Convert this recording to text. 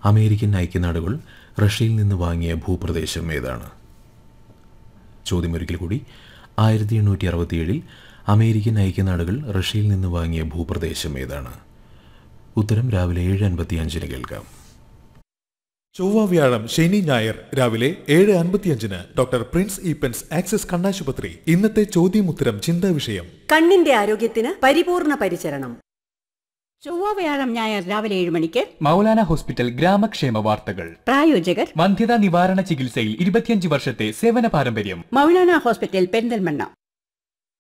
American ഐക്യനാടുകൾ റഷ്യയിൽ നിന്ന് വാങ്ങിയ ഭൂപ്രദേശം ഏതാണ് ചോദ്യമൊരിക്കൽ കൂടി ആയിരത്തി എണ്ണൂറ്റി അറുപത്തിയേഴിൽ അമേരിക്കൻ ഐക്യനാടുകൾ റഷ്യയിൽ നിന്ന് വാങ്ങിയ ഭൂപ്രദേശം ഏതാണ് ഉത്തരം രാവിലെ ഏഴ് അൻപത്തി അഞ്ചിന് കേൾക്കാം ചൊവ്വ വ്യാഴം ശനി ഞായർ രാവിലെ ഏഴ് അൻപത്തിയഞ്ചിന് ഡോക്ടർ പ്രിൻസ് ഈപ്പൻസ് ആക്സിസ് കണ്ണാശുപത്രി ഇന്നത്തെ ചോദ്യമുത്തരം ചിന്താ വിഷയം കണ്ണിന്റെ ആരോഗ്യത്തിന് പരിപൂർണ പരിചരണം ചൊവ്വ വ്യാഴം ഞായർ രാവിലെ ഏഴ് മണിക്ക് മൗലാന ഹോസ്പിറ്റൽ ഗ്രാമക്ഷേമ വാർത്തകൾ പ്രായോജകർ വന്ധ്യതാ നിവാരണ ചികിത്സയിൽ ഇരുപത്തിയഞ്ച് വർഷത്തെ സേവന പാരമ്പര്യം മൗലാന ഹോസ്പിറ്റൽ പെരിന്തൽമണ്ണ